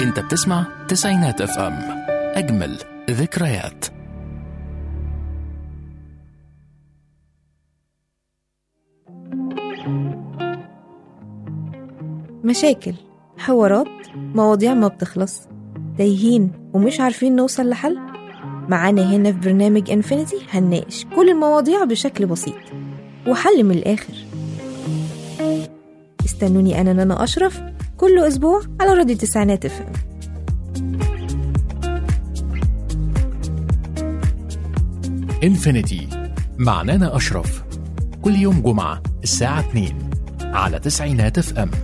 انت بتسمع تسعينات اف ام اجمل ذكريات مشاكل حوارات مواضيع ما بتخلص تايهين ومش عارفين نوصل لحل معانا هنا في برنامج انفينيتي هنناقش كل المواضيع بشكل بسيط وحل من الآخر استنوني أنا نانا أشرف كل أسبوع على راديو تسعينات اف ام انفينيتي مع نانا اشرف كل يوم جمعة الساعة 2 على تسعينات اف ام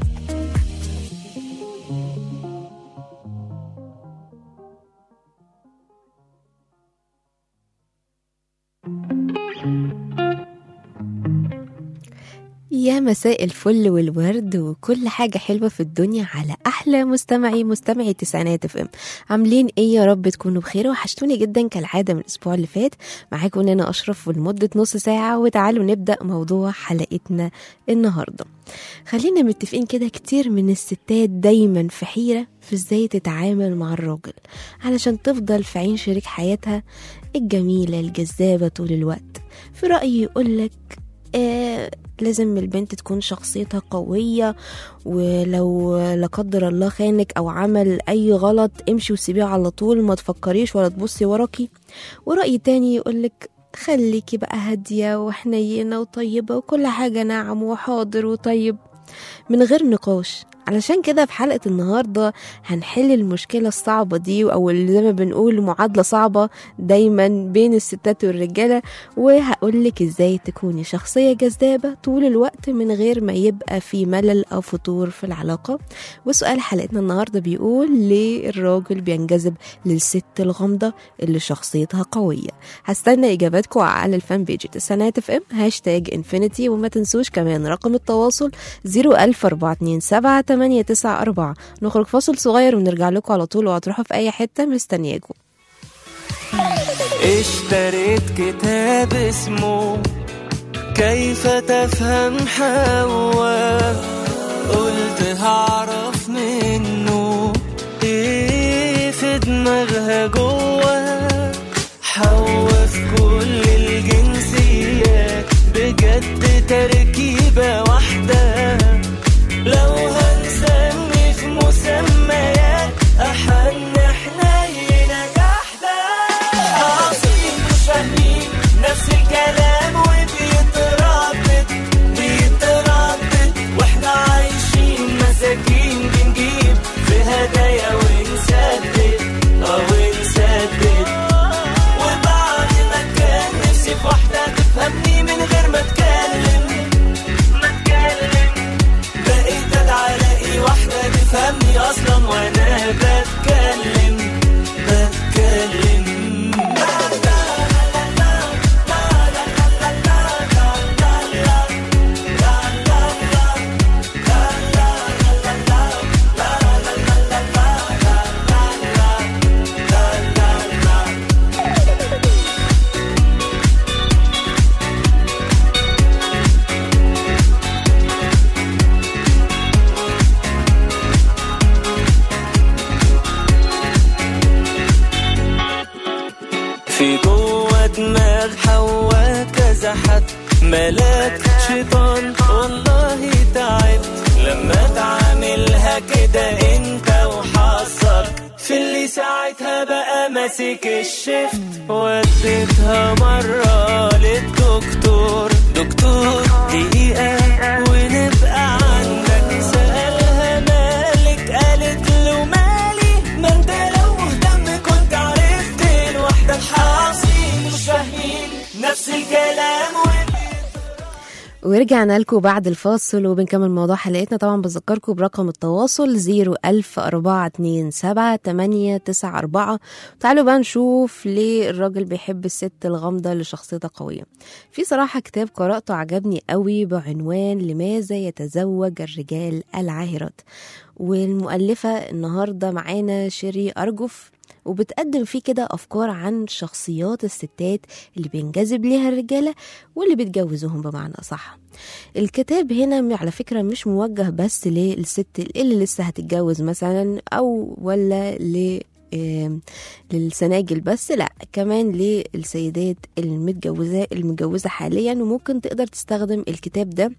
يا مساء الفل والورد وكل حاجة حلوة في الدنيا على أحلى مستمعي مستمعي تسعينات اف ام عاملين ايه يا رب تكونوا بخير وحشتوني جدا كالعادة من الأسبوع اللي فات معاكم أنا أشرف ولمدة نص ساعة وتعالوا نبدأ موضوع حلقتنا النهاردة خلينا متفقين كده كتير من الستات دايما في حيرة في ازاي تتعامل مع الراجل علشان تفضل في عين شريك حياتها الجميلة الجذابة طول الوقت في رأيي يقولك آه لازم البنت تكون شخصيتها قوية ولو لا قدر الله خانك أو عمل أي غلط امشي وسيبيه على طول ما تفكريش ولا تبصي وراكي ورأي تاني يقولك خليكي بقى هادية وحنينة وطيبة وكل حاجة ناعم وحاضر وطيب من غير نقاش علشان كده في حلقة النهاردة هنحل المشكلة الصعبة دي أو اللي زي ما بنقول معادلة صعبة دايما بين الستات والرجالة وهقولك ازاي تكوني شخصية جذابة طول الوقت من غير ما يبقى في ملل أو فتور في العلاقة وسؤال حلقتنا النهاردة بيقول ليه الراجل بينجذب للست الغامضة اللي شخصيتها قوية هستنى إجاباتكم على الفان بيج تسعينات اف ام هاشتاج انفينيتي وما تنسوش كمان رقم التواصل 01427 894 نخرج فاصل صغير ونرجع لكم على طول وهتروحوا في أي حتة مستنياكم اشتريت كتاب اسمه كيف تفهم حواء قلت هعرف منه ايه في دماغها جوه حواء في كل الجنسيات بجد تركيبة واحدة لو هنسمي في مسميات أحن حنينة جحدة عظيم مش فاهمين نفس الكلام وبيتردد بيتردد واحنا عايشين مساكين بنجيب في هدايا ونسدد اه ونسدد وبعد ما كان نفسي في واحدة تفهمني من غير ما اتكلم ما اتكلم بقيت ادعى الاقي واحدة تفهمني اصلا وانا بتكلم بتكلم في جوه دماغ حواء كذا حد ملاك شيطان والله تعبت لما تعاملها كده انت وحظك في اللي ساعتها بقى ماسك الشفت وديتها مرة للدكتور دكتور دقيقة ونبقى عندك سألها مالك قالت له مالي ما انت لو مهتم كنت عرفت الوحدة الحاصين مش فاهمين نفس الكلام ورجعنا لكم بعد الفاصل وبنكمل موضوع حلقتنا طبعا بذكركم برقم التواصل 01427 تعالوا بقى نشوف ليه الراجل بيحب الست الغامضة اللي شخصيتها قوية في صراحة كتاب قرأته عجبني قوي بعنوان لماذا يتزوج الرجال العاهرات والمؤلفة النهاردة معانا شيري أرجف وبتقدم فيه كده أفكار عن شخصيات الستات اللي بينجذب ليها الرجالة واللي بتجوزهم بمعنى أصح الكتاب هنا على فكرة مش موجه بس للست اللي لسه هتتجوز مثلا أو ولا ل آم، للسناجل بس لا كمان للسيدات المتجوزة المتجوزة حاليا وممكن تقدر تستخدم الكتاب ده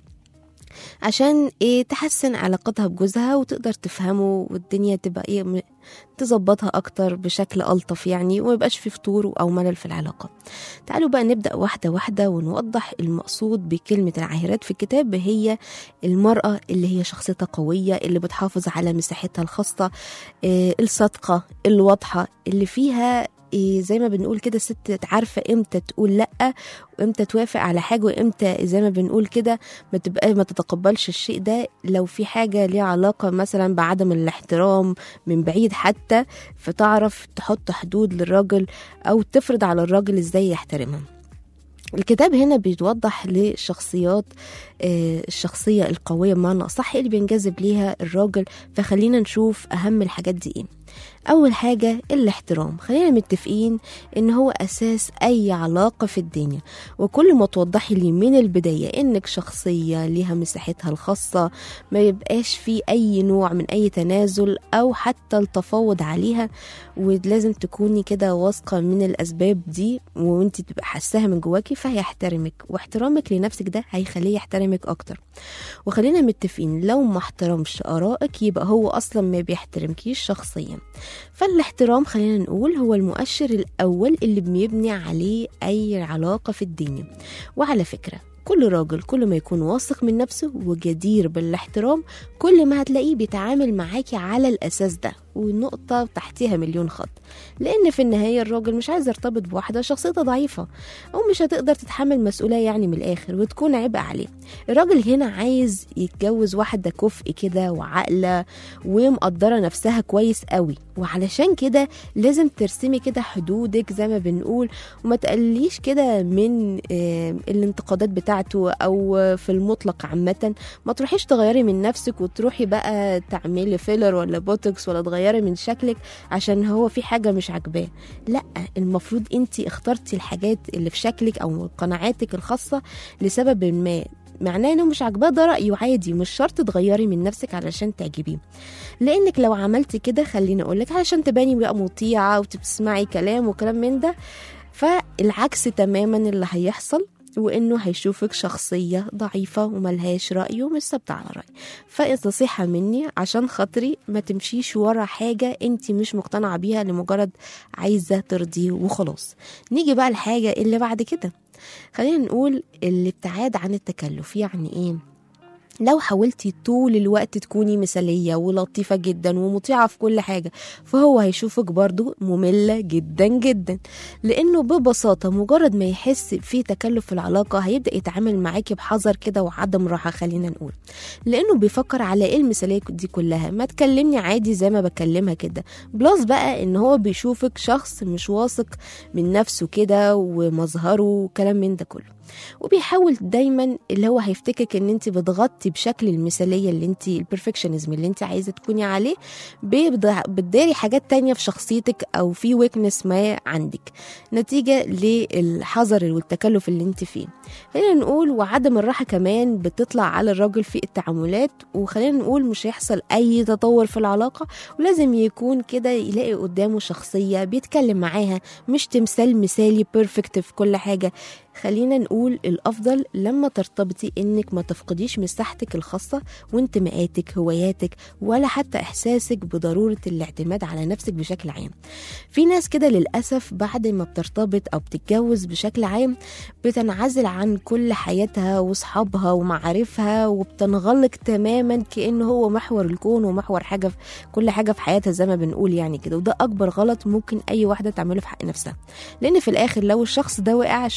عشان ايه تحسن علاقتها بجوزها وتقدر تفهمه والدنيا تبقى ايه م- تظبطها اكتر بشكل الطف يعني وما يبقاش في فتور او ملل في العلاقه تعالوا بقى نبدا واحده واحده ونوضح المقصود بكلمه العاهرات في الكتاب هي المراه اللي هي شخصيتها قويه اللي بتحافظ على مساحتها الخاصه آه، الصادقه الواضحه اللي فيها إيه زي ما بنقول كده ست عارفه امتى تقول لا وامتى توافق على حاجه وامتى زي ما بنقول كده ما تبقى ما تتقبلش الشيء ده لو في حاجه ليها علاقه مثلا بعدم الاحترام من بعيد حتى فتعرف تحط حدود للراجل او تفرض على الراجل ازاي يحترمها الكتاب هنا بيوضح للشخصيات آه، الشخصية القوية بمعنى أصح اللي بينجذب ليها الراجل فخلينا نشوف أهم الحاجات دي إيه أول حاجة الاحترام خلينا متفقين إن هو أساس أي علاقة في الدنيا وكل ما توضحي لي من البداية إنك شخصية ليها مساحتها الخاصة ما يبقاش في أي نوع من أي تنازل أو حتى التفاوض عليها ولازم تكوني كده واثقة من الأسباب دي وانت تبقى حاساها من جواكي فهيحترمك واحترامك لنفسك ده هيخليه يحترمك أكتر وخلينا متفقين لو ما احترمش آرائك يبقى هو أصلا ما بيحترمكيش شخصيا فالاحترام خلينا نقول هو المؤشر الأول اللي بيبني عليه أي علاقة في الدنيا وعلى فكرة كل راجل كل ما يكون واثق من نفسه وجدير بالاحترام كل ما هتلاقيه بيتعامل معاكي على الأساس ده ونقطة تحتيها مليون خط لأن في النهاية الراجل مش عايز يرتبط بواحدة شخصيتها ضعيفة أو مش هتقدر تتحمل مسؤولية يعني من الآخر وتكون عبء عليه الراجل هنا عايز يتجوز واحدة كفء كده وعاقلة ومقدرة نفسها كويس قوي وعلشان كده لازم ترسمي كده حدودك زي ما بنقول وما تقليش كده من آه، الانتقادات بتاعته او في المطلق عامة ما تروحيش تغيري من نفسك وتروحي بقى تعملي فيلر ولا بوتوكس ولا تغيري من شكلك عشان هو في حاجة مش عاجباه لا المفروض انت اخترتي الحاجات اللي في شكلك او قناعاتك الخاصة لسبب ما معناه انه مش عاجباه ده رأيه عادي مش شرط تغيري من نفسك علشان تعجبيه لانك لو عملتي كده خليني اقولك علشان تباني بقى مطيعة وتسمعي كلام وكلام من ده فالعكس تماما اللي هيحصل وانه هيشوفك شخصيه ضعيفه وملهاش راي ومش ثابته على راي فنصيحه مني عشان خاطري ما تمشيش ورا حاجه انت مش مقتنعه بيها لمجرد عايزه ترضيه وخلاص نيجي بقى الحاجه اللي بعد كده خلينا نقول الابتعاد عن التكلف يعني ايه لو حاولتي طول الوقت تكوني مثالية ولطيفة جدا ومطيعة في كل حاجة فهو هيشوفك برضو مملة جدا جدا لأنه ببساطة مجرد ما يحس في تكلف في العلاقة هيبدأ يتعامل معاكي بحذر كده وعدم راحة خلينا نقول لأنه بيفكر على إيه المثالية دي كلها ما تكلمني عادي زي ما بكلمها كده بلس بقى إن هو بيشوفك شخص مش واثق من نفسه كده ومظهره وكلام من ده كله وبيحاول دايما اللي هو هيفتكرك ان انت بتغطي بشكل المثاليه اللي انت البرفكشنزم اللي انت عايزه تكوني عليه بيبدأ- بتداري حاجات تانية في شخصيتك او في ويكنس ما عندك نتيجه للحذر والتكلف اللي انت فيه خلينا نقول وعدم الراحه كمان بتطلع على الراجل في التعاملات وخلينا نقول مش هيحصل اي تطور في العلاقه ولازم يكون كده يلاقي قدامه شخصيه بيتكلم معاها مش تمثال مثالي بيرفكت في كل حاجه خلينا نقول الافضل لما ترتبطي انك ما تفقديش مساحتك الخاصه وانتماءاتك هواياتك ولا حتى احساسك بضروره الاعتماد على نفسك بشكل عام في ناس كده للاسف بعد ما بترتبط او بتتجوز بشكل عام بتنعزل عن كل حياتها واصحابها ومعارفها وبتنغلق تماما كانه هو محور الكون ومحور حاجه في كل حاجه في حياتها زي ما بنقول يعني كده وده اكبر غلط ممكن اي واحده تعمله في حق نفسها لان في الاخر لو الشخص ده وقع شكرا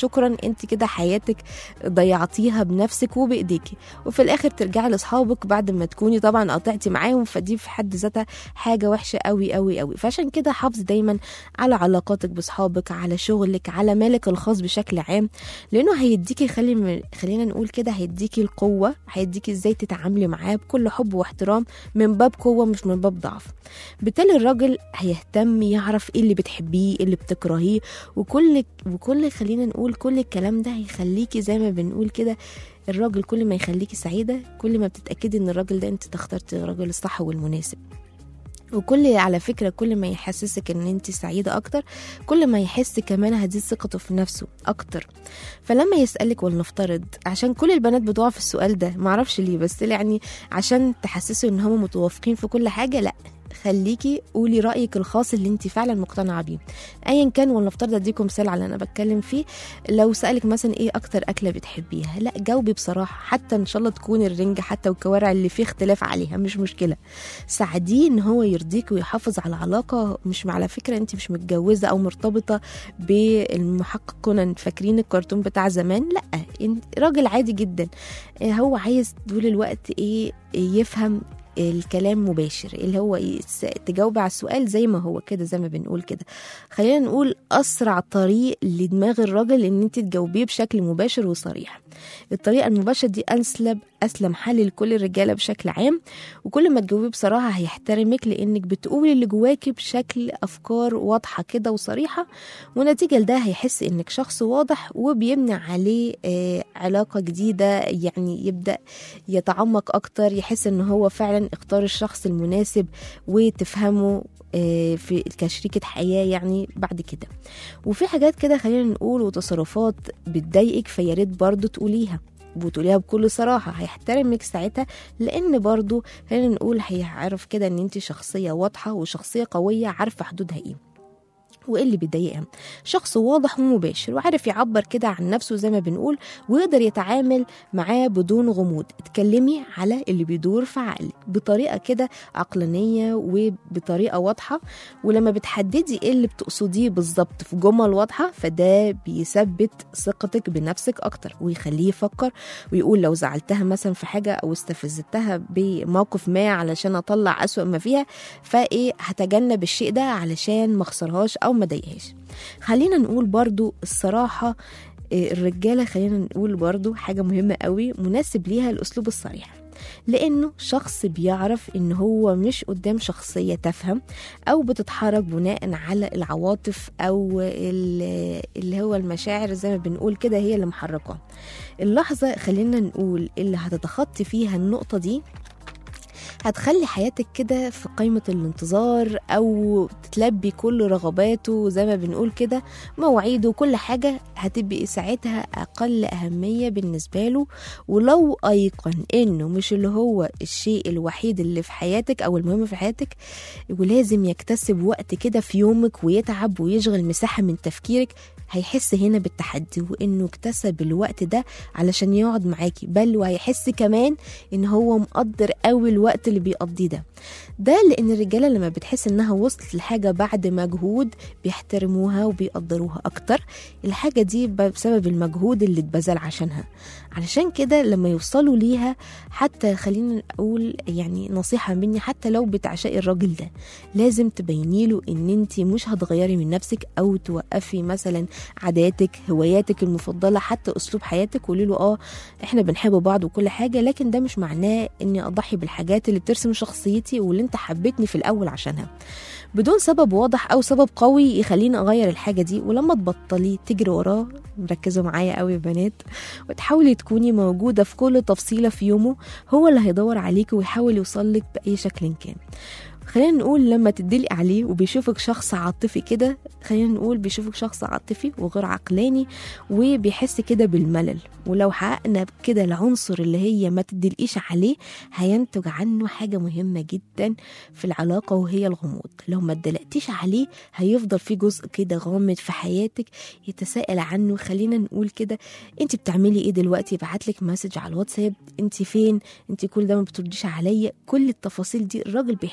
انت كده حياتك ضيعتيها بنفسك وبايديكي وفي الاخر ترجعي لاصحابك بعد ما تكوني طبعا قطعتي معاهم فدي في حد ذاتها حاجه وحشه قوي قوي قوي فعشان كده حافظي دايما على علاقاتك باصحابك على شغلك على مالك الخاص بشكل عام لانه هيديكي خلي خلينا نقول كده هيديكي القوه هيديكي ازاي تتعاملي معاه بكل حب واحترام من باب قوه مش من باب ضعف بالتالي الراجل هيهتم يعرف ايه اللي بتحبيه ايه اللي بتكرهيه وكل وكل خلينا نقول كل الكلام ده هيخليكي زي ما بنقول كده الراجل كل ما يخليكي سعيده كل ما بتتاكدي ان الراجل ده انت اخترتي الراجل الصح والمناسب وكل على فكرة كل ما يحسسك ان انت سعيدة اكتر كل ما يحس كمان هتزيد ثقته في نفسه اكتر فلما يسألك ولنفترض عشان كل البنات بتقع في السؤال ده معرفش ليه بس يعني عشان تحسسوا ان هم متوافقين في كل حاجة لا خليكي قولي رايك الخاص اللي انت فعلا مقتنعه بيه ايا كان ولنفترض اديكم مثال على اللي انا بتكلم فيه لو سالك مثلا ايه اكتر اكله بتحبيها لا جاوبي بصراحه حتى ان شاء الله تكون الرنجه حتى والكوارع اللي فيه اختلاف عليها مش مشكله ساعديه ان هو يرضيك ويحافظ على علاقه مش على فكره انت مش متجوزه او مرتبطه بالمحقق كونان فاكرين الكرتون بتاع زمان لا راجل عادي جدا هو عايز طول الوقت ايه يفهم الكلام مباشر اللي هو تجاوب على السؤال زي ما هو كده زي ما بنقول كده خلينا نقول اسرع طريق لدماغ الراجل ان انت تجاوبيه بشكل مباشر وصريح الطريقه المباشره دي اسلم اسلم حل لكل الرجاله بشكل عام وكل ما تجاوبيه بصراحه هيحترمك لانك بتقولي اللي جواكي بشكل افكار واضحه كده وصريحه ونتيجه لده هيحس انك شخص واضح وبيبني عليه آه علاقه جديده يعني يبدا يتعمق اكتر يحس ان هو فعلا اختار الشخص المناسب وتفهمه في كشريكة حياة يعني بعد كده وفي حاجات كده خلينا نقول وتصرفات بتضايقك فيا ريت برضه تقوليها وتقوليها بكل صراحة هيحترمك ساعتها لأن برضو خلينا نقول هيعرف كده إن أنت شخصية واضحة وشخصية قوية عارفة حدودها إيه وايه اللي بيضايقها شخص واضح ومباشر وعارف يعبر كده عن نفسه زي ما بنقول ويقدر يتعامل معاه بدون غموض اتكلمي على اللي بيدور في عقلك بطريقه كده عقلانيه وبطريقه واضحه ولما بتحددي ايه اللي بتقصديه بالظبط في جمل واضحه فده بيثبت ثقتك بنفسك اكتر ويخليه يفكر ويقول لو زعلتها مثلا في حاجه او استفزتها بموقف ما علشان اطلع اسوأ ما فيها فايه هتجنب الشيء ده علشان ما اخسرهاش او ما ضايقهاش خلينا نقول برضو الصراحة الرجالة خلينا نقول برضو حاجة مهمة قوي مناسب ليها الأسلوب الصريح لانه شخص بيعرف ان هو مش قدام شخصيه تفهم او بتتحرك بناء على العواطف او اللي هو المشاعر زي ما بنقول كده هي اللي محركاه اللحظه خلينا نقول اللي هتتخطي فيها النقطه دي هتخلي حياتك كده في قائمة الانتظار أو تتلبي كل رغباته زي ما بنقول كده مواعيده وكل حاجة هتبقي ساعتها أقل أهمية بالنسبة له ولو أيقن إنه مش اللي هو الشيء الوحيد اللي في حياتك أو المهم في حياتك ولازم يكتسب وقت كده في يومك ويتعب ويشغل مساحة من تفكيرك هيحس هنا بالتحدي وانه اكتسب الوقت ده علشان يقعد معاكي بل وهيحس كمان ان هو مقدر قوي الوقت اللي بيقضيه ده ده لان الرجاله لما بتحس انها وصلت لحاجه بعد مجهود بيحترموها وبيقدروها اكتر الحاجه دي بسبب المجهود اللي اتبذل عشانها علشان كده لما يوصلوا ليها حتى خلينا نقول يعني نصيحه مني حتى لو بتعشقي الراجل ده لازم تبيني له ان انت مش هتغيري من نفسك او توقفي مثلا عاداتك هواياتك المفضله حتى اسلوب حياتك قولي له اه احنا بنحب بعض وكل حاجه لكن ده مش معناه اني اضحي بالحاجات اللي بترسم شخصيتي واللي انت حبيتني في الاول عشانها بدون سبب واضح او سبب قوي يخليني اغير الحاجه دي ولما تبطلي تجري وراه ركزوا معايا قوي يا بنات وتحاولي تكوني موجوده في كل تفصيله في يومه هو اللي هيدور عليكي ويحاول يوصلك باي شكل كان خلينا نقول لما تدلقي عليه وبيشوفك شخص عاطفي كده خلينا نقول بيشوفك شخص عاطفي وغير عقلاني وبيحس كده بالملل ولو حققنا كده العنصر اللي هي ما تدلقيش عليه هينتج عنه حاجة مهمة جدا في العلاقة وهي الغموض لو ما اتدلقتيش عليه هيفضل في جزء كده غامض في حياتك يتساءل عنه خلينا نقول كده انت بتعملي ايه دلوقتي يبعتلك مسج على الواتساب انت فين انت كل ده ما بترديش عليا كل التفاصيل دي الراجل بيحب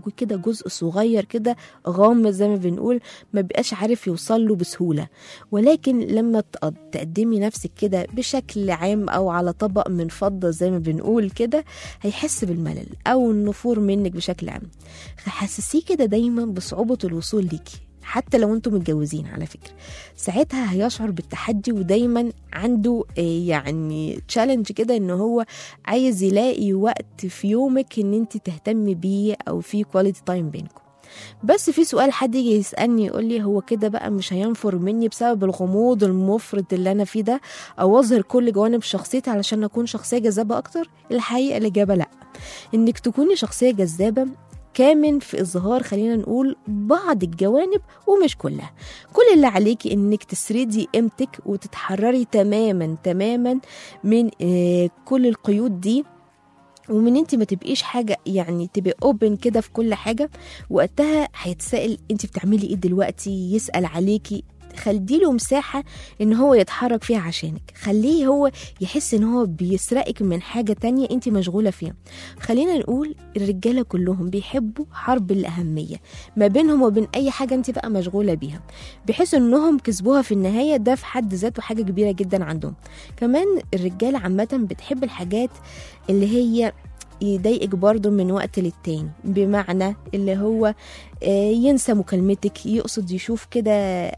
جوه كده جزء صغير كده غامض زي ما بنقول ما بيبقاش عارف يوصل له بسهوله ولكن لما تق- تقدمي نفسك كده بشكل عام او على طبق من فضه زي ما بنقول كده هيحس بالملل او النفور منك بشكل عام حسسيه كده دايما بصعوبه الوصول ليكي حتى لو انتم متجوزين على فكره ساعتها هيشعر بالتحدي ودايما عنده آه، يعني تشالنج كده ان هو عايز يلاقي وقت في يومك ان انت تهتمي بيه او في كواليتي تايم بينكم بس في سؤال حد يجي يسالني يقول لي هو كده بقى مش هينفر مني بسبب الغموض المفرط اللي انا فيه ده او اظهر كل جوانب شخصيتي علشان اكون شخصيه جذابه اكتر الحقيقه الاجابه لا انك تكوني شخصيه جذابه كامن في إظهار خلينا نقول بعض الجوانب ومش كلها كل اللي عليكي إنك تسردي قيمتك وتتحرري تماما تماما من آه، كل القيود دي ومن انت ما تبقيش حاجه يعني تبقي اوبن كده في كل حاجه وقتها هيتسال انت بتعملي ايه دلوقتي يسال عليكي خلديله مساحة ان هو يتحرك فيها عشانك خليه هو يحس ان هو بيسرقك من حاجة تانية انت مشغولة فيها خلينا نقول الرجالة كلهم بيحبوا حرب الأهمية ما بينهم وبين أي حاجة انت بقى مشغولة بيها بحيث انهم كسبوها في النهاية ده في حد ذاته حاجة كبيرة جدا عندهم كمان الرجالة عامة بتحب الحاجات اللي هي يضايقك برضه من وقت للتاني بمعنى اللي هو آه، ينسى مكالمتك يقصد يشوف كده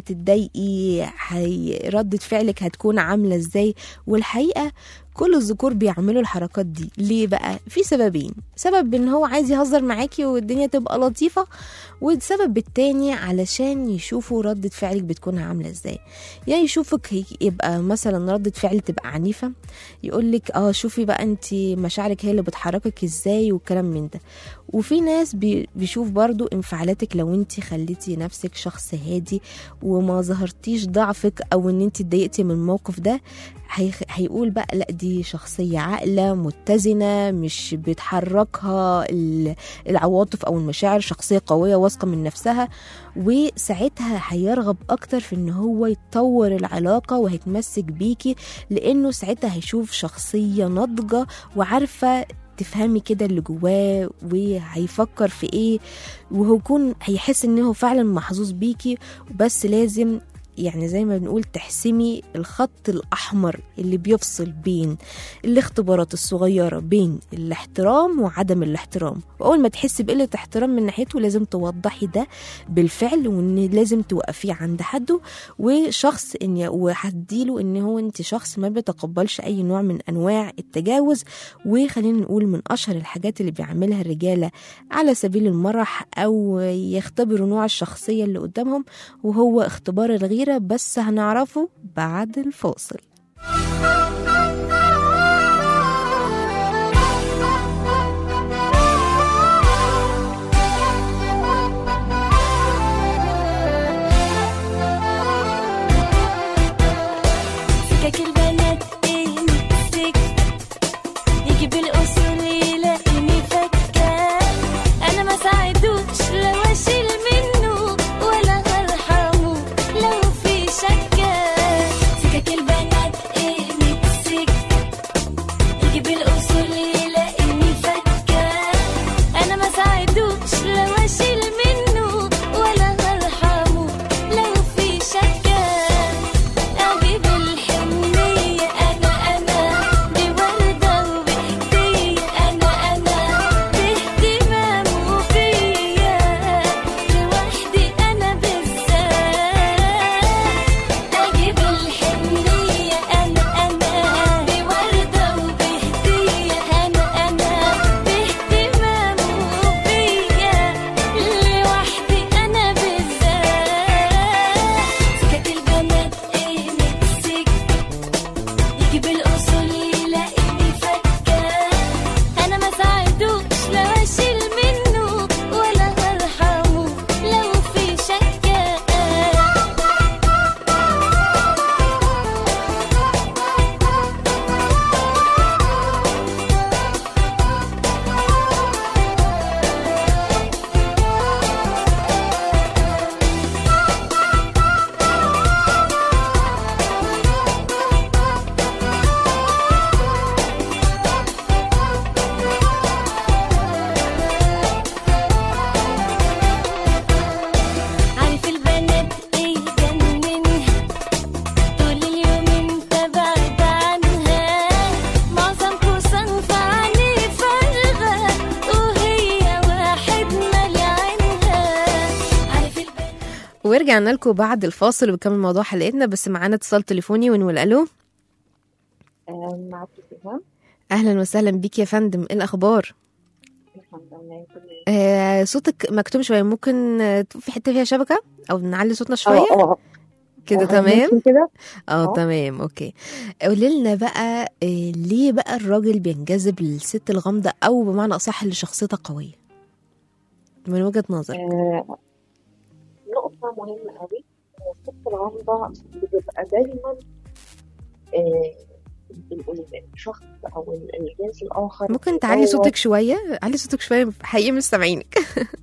هتتضايقي هي- ردة فعلك هتكون عاملة ازاي والحقيقة كل الذكور بيعملوا الحركات دي ليه بقى في سببين سبب ان هو عايز يهزر معاكي والدنيا تبقى لطيفة والسبب التاني علشان يشوفوا ردة فعلك بتكون عاملة ازاي يا يشوفك هي- يبقى مثلا ردة فعل تبقى عنيفة يقولك اه شوفي بقى انت مشاعرك هي اللي بتحركك ازاي والكلام من ده وفي ناس بي- بيشوف برضو انفعالاتك لو انت خليتي نفسك شخص هادي وما ظهرتيش ضعفك او ان انت اتضايقتي من الموقف ده هيخ- هيقول بقى لا دي شخصية عاقلة متزنة مش بتحركها ال- العواطف أو المشاعر شخصية قوية واثقة من نفسها وساعتها هيرغب أكتر في إن هو يطور العلاقة وهيتمسك بيكي لأنه ساعتها هيشوف شخصية ناضجة وعارفة تفهمي كده اللي جواه وهيفكر في ايه وهيكون هيحس ان هو فعلا محظوظ بيكي بس لازم يعني زي ما بنقول تحسمي الخط الأحمر اللي بيفصل بين الاختبارات الصغيرة بين الاحترام وعدم الاحترام وأول ما تحسي بقلة احترام من ناحيته لازم توضحي ده بالفعل وإن لازم توقفيه عند حده وشخص إن وهديله إن هو أنت شخص ما بيتقبلش أي نوع من أنواع التجاوز وخلينا نقول من أشهر الحاجات اللي بيعملها الرجالة على سبيل المرح أو يختبروا نوع الشخصية اللي قدامهم وهو اختبار الغيرة بس هنعرفه بعد الفاصل سكك البنات ايه نفسك يجيب الاصول يلاقيني فكة انا ما ساعدوش لو اشيل منه ولا هرحمه لو في شكة سكك البنات ايه نفسك ورجعنا لكم بعد الفاصل وبكمل موضوع حلقتنا بس معانا اتصال تليفوني ونقول الو آه، معك سهام اهلا وسهلا بيك يا فندم ايه الاخبار الحمد لله كل آه صوتك مكتوم شويه ممكن آه، في حته فيها شبكه او نعلي صوتنا شويه اه اه كده آه، تمام ممكن كده اه آه. تمام اوكي قولي لنا بقى آه ليه بقى الراجل بينجذب للست الغامضه او بمعنى اصح اللي شخصيتها قويه من وجهه نظرك آه، نقطة مهمة قوي الست الغامضة بتبقى دايما آه، ال- ال- الشخص أو ال- الجنس الآخر ممكن تعلي بيدور- صوتك شويه علي صوتك شويه حقيقي مش سامعينك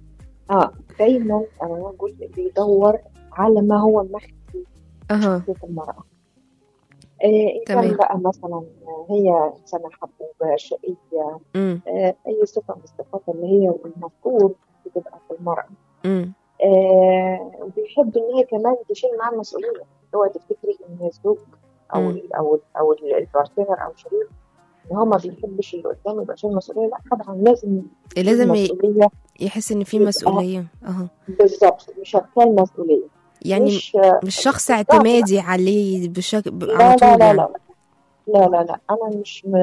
اه دايما الرجل بيدور على ما هو مخفي اها شخصية المرأة آه، إن تمام. كان بقى مثلا هي إنسانة حبوبة شقية امم آه، أي صفة من الصفات اللي هي المفروض بتبقى في المرأة امم آه، وبيحب ان هي كمان تشيل معاه المسؤوليه اوعي تفتكري ان الزوج او مم. ال او ال او ال- البارتنر او الشريك ان هو ما بيحبش اللي قدامه يبقى شايل مسؤوليه لا طبعا لازم يشيل لازم ي- مسؤوليه يحس ان في يبقى- مسؤوليه اها بالظبط مش هتكون مسؤوليه يعني مش مش شخص اعتمادي عليه بشكل لا على لا طول لا يعني لا لا لا لا انا مش م...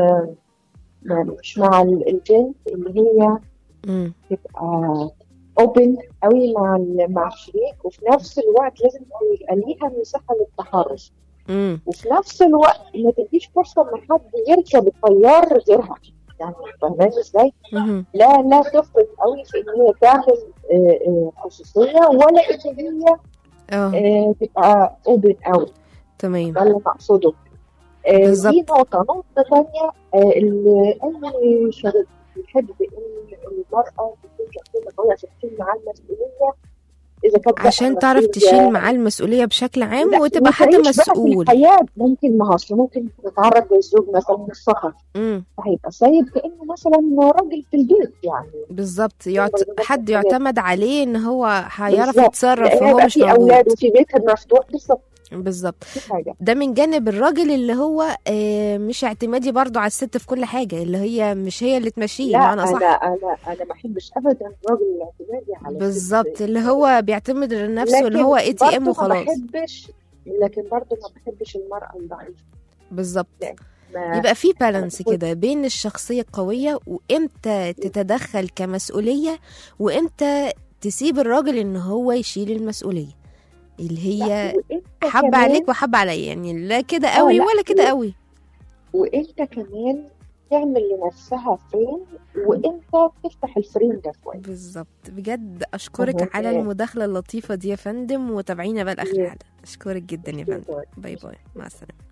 م- مش مع ال- الجنس اللي هي امم تبقى اوبن قوي مع ال- مع الشريك وفي نفس الوقت لازم يبقى ليها مساحه للتحرش امم وفي نفس الوقت ما تديش فرصه ان حد يركب الطيار غيرها يعني فاهماني ازاي؟ مهم. لا لا تفرط قوي في ان هي تعمل آه، آه، خصوصيه ولا ان هي اه آه، تبقى اوبن قوي تمام ده اللي انا اقصده آه، بالظبط. دي نقطه نقطه ثانيه اللي اي شريك يحب ان المراه تكون شخصيه قويه عشان تشيل معاه المسؤوليه اذا كانت بقى عشان تعرف مسؤولية- تشيل معاه المسؤولية بشكل عام لا، وتبقى حد وتعيش بقى في مسؤول الحياه ممكن ما هو أصل ممكن تتعرض للزوج مثلا للسفر امم فهيبقى سايب كانه مثلا راجل في البيت يعني بالظبط يعت... بالظبط حد كده. يعتمد عليه ان هو هيعرف بالظبط. يتصرف لأن وهو هيبقى مش في اولاد موجود وفي بيت مفتوح بالظبط بالظبط في حاجه ده من جانب الراجل اللي هو آه، مش اعتمادي برضو على الست في كل حاجة اللي هي مش هي اللي تمشيه لا بمعنى انا صح انا انا ما احبش ابدا الراجل الاعتمادي على بالظبط الست. اللي هو بيعتمد على نفسه اللي لكن هو اي تي ام برضه ما وخلاص بحبش لكن برضه ما بحبش المرأة الضعيفة بالظبط ما يبقى في بالانس بقول- كده بين الشخصية القوية وامتى تتدخل كمسؤولية وامتى تسيب الراجل ان هو يشيل المسؤولية اللي هي لا، وإنت حب كمان- عليك وحب عليا يعني لا كده قوي لا، ولا كده و- قوي وانت كمان تعمل لنفسها فريم وانت تفتح الفريم ده شويه بالظبط بجد اشكرك أهو على كده. المداخلة اللطيفة دي يا فندم وتابعينا بقى لاخر Yeah. الحلقة اشكرك جدا يا فندم باي باي مع السلامة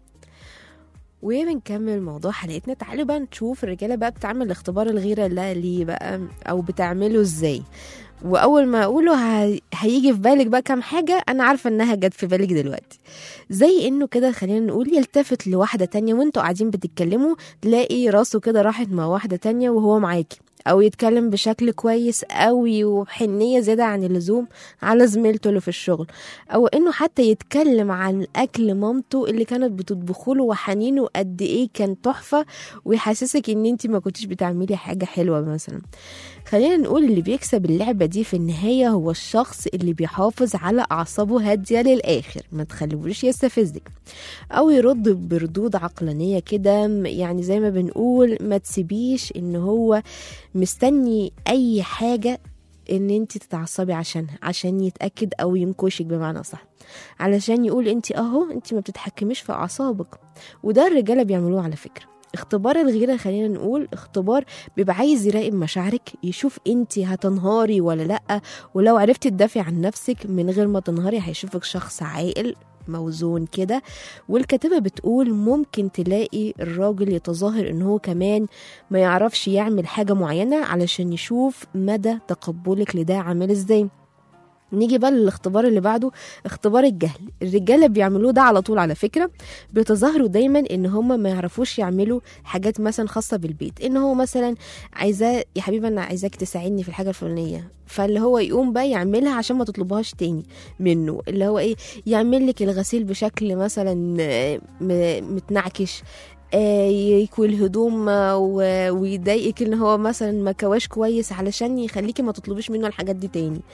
وبنكمل موضوع حلقتنا تعالوا بقى نشوف الرجالة بقى بتعمل اختبار الغيرة لا ليه بقى أو بتعمله ازاي وأول ما أقوله ه- هيجي في بالك بقى كام حاجة أنا عارفة إنها جت في بالك دلوقتي زي إنه كده خلينا نقول يلتفت لواحدة تانية وانتوا قاعدين بتتكلموا تلاقي راسه كده راحت مع واحدة تانية وهو معاكي أو يتكلم بشكل كويس قوي وبحنية زيادة عن اللزوم على زميلته اللي في الشغل او انه حتى يتكلم عن اكل مامته اللي كانت بتطبخه له وحنينه قد ايه كان تحفه ويحسسك ان انت ما كنتيش بتعملي حاجه حلوه مثلا خلينا نقول اللي بيكسب اللعبه دي في النهايه هو الشخص اللي بيحافظ على اعصابه هاديه للاخر ما تخليهوش يستفزك او يرد بردود عقلانيه كده م- يعني زي ما بنقول ما تسيبيش ان هو مستني اي حاجه ان انت تتعصبي عشانها عشان يتاكد او ينكشك بمعنى صح علشان يقول انت اهو انت ما بتتحكميش في اعصابك وده الرجاله بيعملوه على فكره اختبار الغيرة خلينا نقول اختبار بيبقى عايز يراقب مشاعرك يشوف انت هتنهاري ولا لأ ولو عرفتي تدافعي عن نفسك من غير ما تنهاري هيشوفك شخص عاقل موزون كده والكاتبة بتقول ممكن تلاقي الراجل يتظاهر ان هو كمان ما يعرفش يعمل حاجة معينة علشان يشوف مدى تقبلك لده عامل ازاي نيجي بقى للاختبار اللي بعده اختبار الجهل الرجاله بيعملوه ده على طول على فكره بيتظاهروا دايما ان هم ما يعرفوش يعملوا حاجات مثلا خاصه بالبيت ان هو مثلا عايزاه يا حبيبي انا عايزاك تساعدني في الحاجه الفلانيه فاللي هو يقوم بقى يعملها عشان ما تطلبهاش تاني منه اللي هو ايه يعمل لك الغسيل بشكل مثلا آه، م- متنعكش آه، يكوي الهدوم آه، و- ويضايقك ان هو مثلا ما كواش كويس علشان يخليكي ما تطلبيش منه الحاجات دي تاني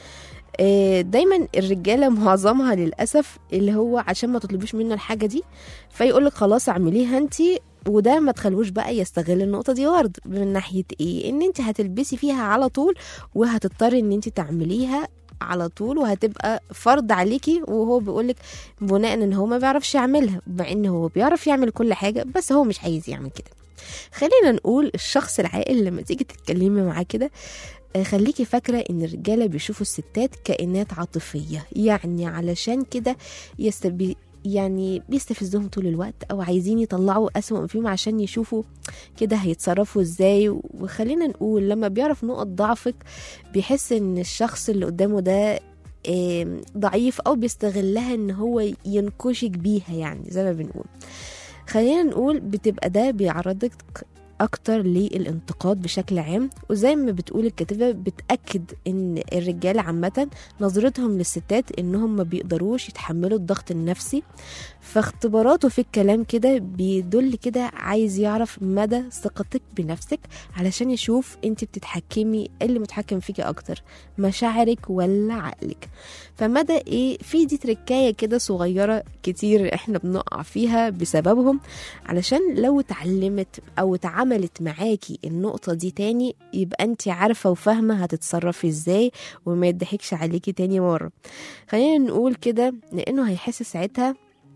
آه، دايما الرجاله معظمها للاسف اللي هو عشان ما تطلبوش منه الحاجه دي فيقول لك خلاص اعمليها انت وده ما تخلوش بقى يستغل النقطه دي ورد من ناحيه ايه ان انت هتلبسي فيها على طول وهتضطري ان انت تعمليها على طول وهتبقى فرض عليكي وهو بيقولك بناء ان هو ما بيعرفش يعملها مع ان هو بيعرف يعمل كل حاجه بس هو مش عايز يعمل كده خلينا نقول الشخص العاقل لما تيجي تتكلمي معاه كده آه، خليكي فاكرة إن الرجالة بيشوفوا الستات كائنات عاطفية يعني علشان كده يستبي يعني بيستفزهم طول الوقت أو عايزين يطلعوا أسوأ ما فيهم عشان يشوفوا كده هيتصرفوا إزاي وخلينا نقول لما بيعرف نقط ضعفك بيحس إن الشخص اللي قدامه ده آم، ضعيف أو بيستغلها إن هو ينكشك بيها يعني زي ما بنقول خلينا نقول بتبقى ده بيعرضك اكتر للانتقاد بشكل عام وزي ما بتقول الكاتبه بتاكد ان الرجاله عامه نظرتهم للستات انهم ما بيقدروش يتحملوا الضغط النفسي فاختباراته في الكلام كده بيدل كده عايز يعرف مدى ثقتك بنفسك علشان يشوف انت بتتحكمي إيه اللي متحكم فيكي اكتر مشاعرك ولا عقلك فمدى ايه في دي تركايه كده صغيره كتير احنا بنقع فيها بسببهم علشان لو اتعلمت او اتعملت معاكي النقطة دي تاني يبقى انت عارفة وفاهمة هتتصرفي ازاي وما يضحكش عليكي تاني مرة خلينا نقول كده لانه هيحس ساعتها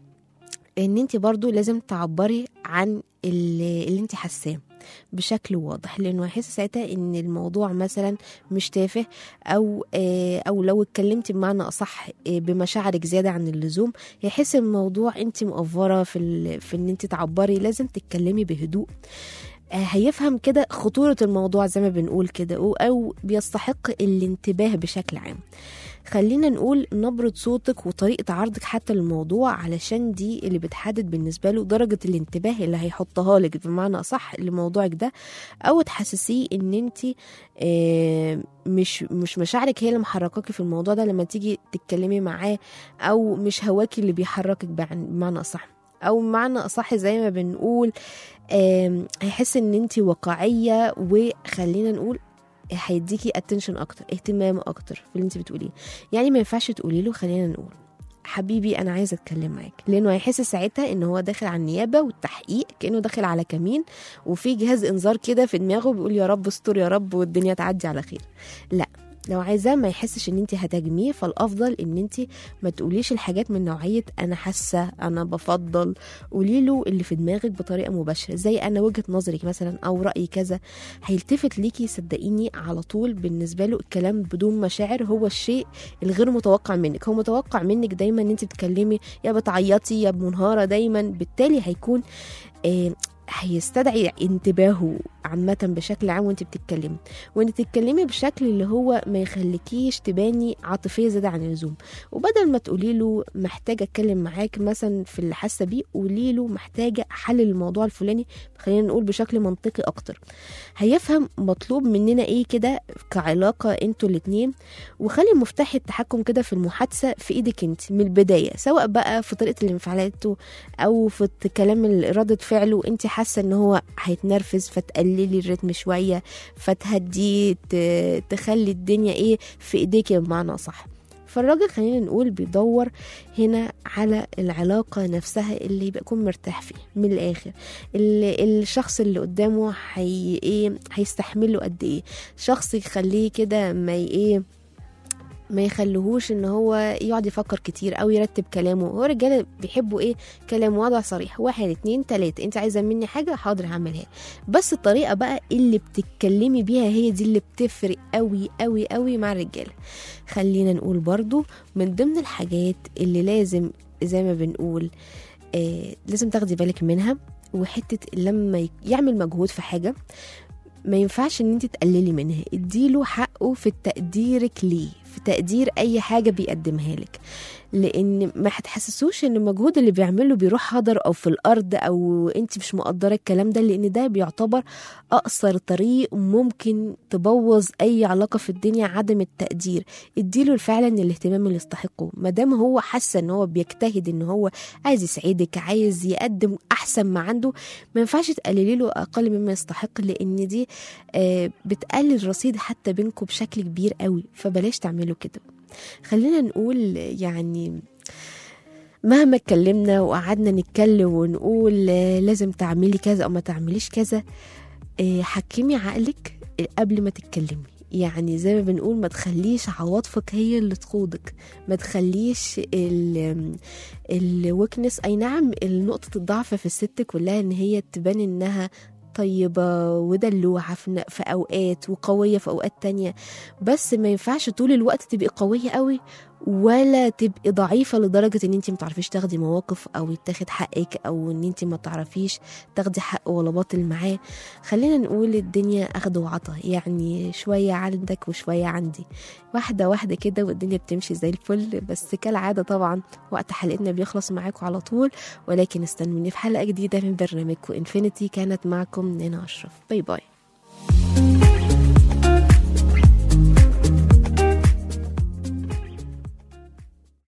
ان انت برضو لازم تعبري عن اللي, اللي انت حاساه بشكل واضح لانه هيحس ساعتها ان الموضوع مثلا مش تافه او آه، او لو اتكلمتي بمعنى اصح آه، بمشاعرك زياده عن اللزوم هيحس الموضوع انت مقفره في ال... في ان انت تعبري لازم تتكلمي بهدوء آه، هيفهم كده خطورة الموضوع زي ما بنقول كده أو- أو بيستحق الانتباه بشكل عام خلينا نقول نبرة صوتك وطريقة عرضك حتى للموضوع علشان دي اللي بتحدد بالنسبة له درجة الانتباه اللي هيحطها لك بمعنى أصح لموضوعك ده أو تحسسيه إن أنت آه، مش مش مشاعرك هي اللي محركاكي في الموضوع ده لما تيجي تتكلمي معاه أو مش هواكي اللي بيحركك بع- بمعنى أصح أو بمعنى أصح زي ما بنقول آم، هيحس ان انت واقعيه وخلينا نقول هيديكي اتنشن اكتر اهتمام اكتر في اللي انت بتقوليه يعني ما ينفعش تقولي له خلينا نقول حبيبي انا عايزه اتكلم معاك لانه هيحس ساعتها ان هو داخل على النيابه والتحقيق كانه داخل على كمين وفي جهاز انذار كده في دماغه بيقول يا رب استر يا رب والدنيا تعدي على خير لا لو عايزاه ما يحسش ان انت هتهاجميه فالافضل ان انت ما تقوليش الحاجات من نوعيه انا حاسه انا بفضل قولي له اللي في دماغك بطريقه مباشره زي انا وجهه نظرك مثلا او رايي كذا هيلتفت ليكي صدقيني على طول بالنسبه له الكلام بدون مشاعر هو الشيء الغير متوقع منك هو متوقع منك دايما ان انت بتتكلمي يا بتعيطي يا منهاره دايما بالتالي هيكون آه هيستدعي انتباهه عامة بشكل عام وانت بتتكلمي وانت تتكلمي بشكل اللي هو ما يخليكيش تباني عاطفية زيادة عن اللزوم وبدل ما تقولي له محتاجة اتكلم معاك مثلا في اللي حاسة بيه قولي له محتاجة حل الموضوع الفلاني خلينا نقول بشكل منطقي اكتر هيفهم مطلوب مننا ايه كده كعلاقة انتوا الاتنين وخلي مفتاح التحكم كده في المحادثة في ايدك انت من البداية سواء بقى في طريقة الانفعالاته او في الكلام اللي ردة فعله انت حاسة ان هو هيتنرفز فتقللي الريتم شوية فتهديه ت- تخلي الدنيا ايه في ايديكي بمعنى صح فالراجل خلينا نقول بيدور هنا على العلاقة نفسها اللي بيكون مرتاح فيه من الآخر اللي الشخص اللي قدامه حي ايه هيستحمله قد ايه شخص يخليه كده ما ي- ايه ما يخليهوش ان هو يقعد يفكر كتير او يرتب كلامه هو الرجاله بيحبوا ايه كلام واضح صريح واحد اتنين تلاته انت عايزه مني حاجه حاضر هعملها بس الطريقه بقى اللي بتتكلمي بيها هي دي اللي بتفرق قوي قوي قوي مع الرجاله خلينا نقول برضو من ضمن الحاجات اللي لازم زي ما بنقول آه لازم تاخدي بالك منها وحته لما ي- يعمل مجهود في حاجه ما ينفعش ان انت تقللي منها اديله حقه في تقديرك ليه في تقدير اي حاجه بيقدمها لك لان ما هتحسسوش ان المجهود اللي بيعمله بيروح هدر او في الارض او انت مش مقدره الكلام ده لان ده بيعتبر اقصر طريق ممكن تبوظ اي علاقه في الدنيا عدم التقدير اديله فعلا الاهتمام اللي يستحقه ما دام هو حاسه ان هو بيجتهد ان هو عايز يسعدك عايز يقدم احسن ما عنده ما ينفعش تقللي له اقل مما يستحق لان دي آه، بتقلل رصيد حتى بينكم بشكل كبير قوي فبلاش تعملوا كده خلينا نقول يعني مهما اتكلمنا وقعدنا نتكلم ونقول آه، لازم تعملي كذا او ما تعمليش كذا آه، حكمي عقلك قبل ما تتكلمي يعني زي ما بنقول ما تخليش عواطفك هي اللي تقودك ما تخليش الوكنس اي نعم نقطة الضعف في الست كلها ان هي تبان انها طيبة ودلوعة في في أوقات وقوية في أوقات تانية بس ما ينفعش طول الوقت تبقي قوية قوي ولا تبقي ضعيفة لدرجة ان انت ما تعرفيش تاخدي مواقف او يتاخد حقك او ان انت ما تعرفيش تاخدي حق ولا باطل معاه خلينا نقول الدنيا اخد وعطا يعني شوية عندك وشوية عندي واحدة واحدة كده والدنيا بتمشي زي الفل بس كالعادة طبعا وقت حلقتنا بيخلص معاكم على طول ولكن استنوني في حلقة جديدة من برنامجكم انفينيتي كانت معكم نانا أشرف باي باي